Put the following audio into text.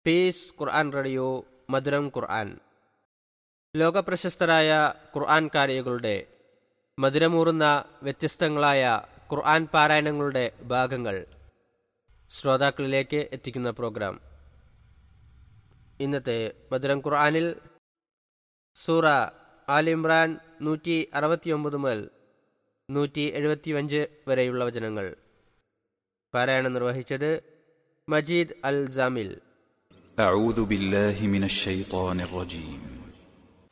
piece ഖുർആൻ radio മധുരം ഖുർആൻ ലോകപ്രശസ്തരായ ഖുർആൻ കാരികളുടെ മധുരമൂറുന്ന വ്യത്യസ്തങ്ങളായ ഖുർആൻ പാരായണങ്ങളുടെ ഭാഗങ്ങൾ ശ്രോതാക്കളിലേക്ക് എത്തിക്കുന്ന പ്രോഗ്രാം ഇന്നത്തെ മധുരം ഖുർആനിൽ സൂറ ആൽ ഇമ്രാൻ നൂറ്റി അറുപത്തിയൊമ്പത് മുതൽ നൂറ്റി എഴുപത്തിയഞ്ച് വരെയുള്ള വചനങ്ങൾ പാരായണം നിർവഹിച്ചത് മജീദ് അൽ ജാമിൽ أعوذ بالله من الشيطان الرجيم